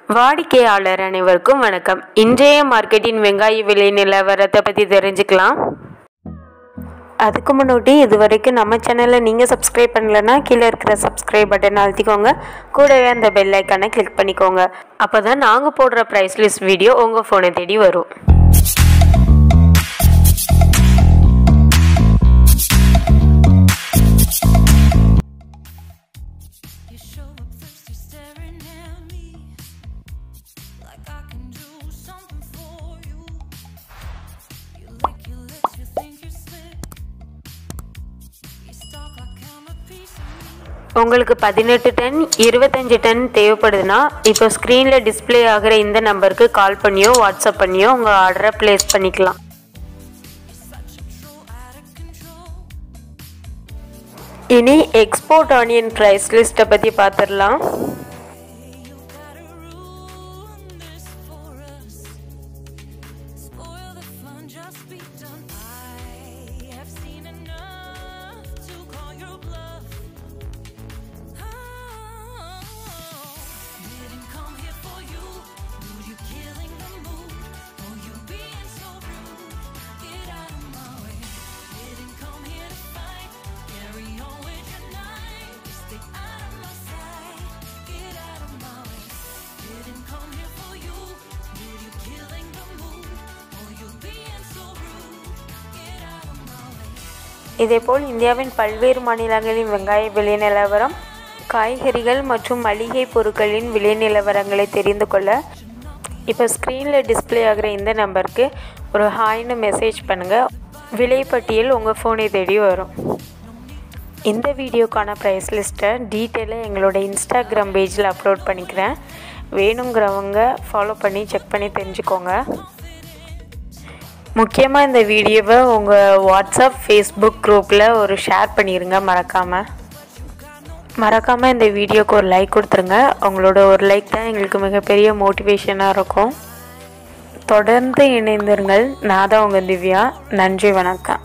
வாடிக்கையாளர் அனைவருக்கும் வணக்கம் இன்றைய மார்க்கெட்டின் வெங்காய விலை நிலவரத்தை பற்றி தெரிஞ்சுக்கலாம் அதுக்கு முன்னாடி இது வரைக்கும் நம்ம சேனலை நீங்கள் சப்ஸ்கிரைப் பண்ணலன்னா கீழே இருக்கிற சப்ஸ்கிரைப் பட்டன் அழுத்திக்கோங்க கூடவே அந்த பெல் ஐக்கானை கிளிக் பண்ணிக்கோங்க அப்போ தான் நாங்கள் போடுற ப்ரைஸ் லிஸ்ட் வீடியோ உங்கள் ஃபோனை தேடி வரும் You show up thirsty, staring at me like I can do something for you. You lick your lips, you think you're slick. You stalk like I'm a piece of me. உங்களுக்கு பதினெட்டு ton இருபத்தஞ்சு ton தேவைப்படுதுன்னா இப்போ ஸ்க்ரீனில் display ஆகிற இந்த நம்பருக்கு கால் பண்ணியோ WhatsApp பண்ணியோ உங்கள் ஆர்டரை ப்ளேஸ் பண்ணிக்கலாம் Such a troll, out of control. இனி எக்ஸ்போர்ட் ஆனியன் ப்ரைஸ் லிஸ்ட்டை பற்றி பார்த்துடலாம் You gotta ruin this for us. Spoil the fun, just be done. I have seen enough to call your bluff. Oh, didn't come here for you. Dude, you killing the mood. Oh, you being so rude. Get out of my way. Didn't come here to fight. Carry on with your night. Stay out of my sight. Get out of my way. Didn't come here for you. Dude, you killing the mood. Oh, you being so rude. Get out of my way. இதேபோல் இந்தியாவின் பல்வேறு மாநிலங்களின் வெங்காய விலை நிலவரம் காய்கறிகள் மற்றும் மளிகை பொருட்களின் விலை நிலவரங்களை தெரிந்து கொள்ள இப்போ ஸ்க்ரீனில் டிஸ்ப்ளே ஆகிற இந்த நம்பருக்கு ஒரு ஹாய்னு மெசேஜ் பண்ணுங்கள் விலைப்பட்டியல் உங்கள் ஃபோனை தேடி வரும் இந்த வீடியோக்கான ப்ரைஸ் லிஸ்ட்டை டீட்டெயிலாக எங்களோட இன்ஸ்டாகிராம் பேஜில் அப்லோட் பண்ணிக்கிறேன் வேணுங்கிறவங்க ஃபாலோ பண்ணி செக் பண்ணி தெரிஞ்சுக்கோங்க முக்கியமாக இந்த வீடியோவை உங்கள் வாட்ஸ்அப் ஃபேஸ்புக் குரூப்பில் ஒரு ஷேர் பண்ணிடுங்க மறக்காமல் மறக்காமல் இந்த வீடியோக்கு ஒரு லைக் கொடுத்துருங்க உங்களோட ஒரு லைக் தான் எங்களுக்கு மிகப்பெரிய மோட்டிவேஷனாக இருக்கும் தொடர்ந்து இணைந்திருங்கள் நான் தான் உங்கள் திவ்யா நன்றி வணக்கம்